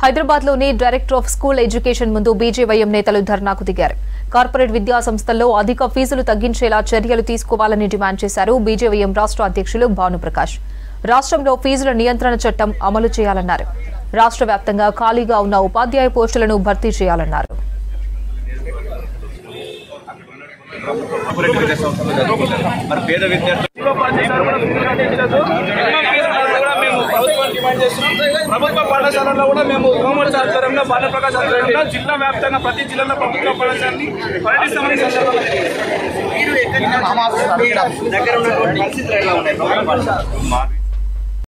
హైదరాబాద్ లోని director of school education ముందు BJYM నేతలు ధర్నాకు దిగారు కార్పొరేట్ విద్యా సంస్థల్లో అధిక ఫీజులు తగ్గించేలా చర్యలు తీసుకోవాలని డిమాండ్ చేశారు బీజేవైఎం రాష్ట్ర అధ్యక్షులు భానుప్రకాష్ రాష్ట్రంలో ఫీజుల నియంత్రణ చట్టం అమలు చేయాలన్నారు రాష్ట్ర వ్యాప్తంగా ఖాళీగా ఉన్న ఉపాధ్యాయ పోస్టులను భర్తీ చేయాలన్నారు కార్పొరేట్ విద్యా సంస్థలు చదువుకుంటారు మరి పేద విద్యార్థులు ప్రభుత్వ పాఠశాలలో కూడా మేము గవర్నమెంట్ ఆధ్వర్యంలో బాలప్రకాశ్ ఆధ్వర్యంలో జిల్లా వ్యాప్తంగా ప్రతి జిల్లాలో ప్రభుత్వ పాఠశాలని పర్యటిస్తామని సందర్భంగా దగ్గర ఉన్నటువంటి పరిస్థితులు ఎలా ఉన్నాయి ప్రభుత్వ పాఠశాలలు? మా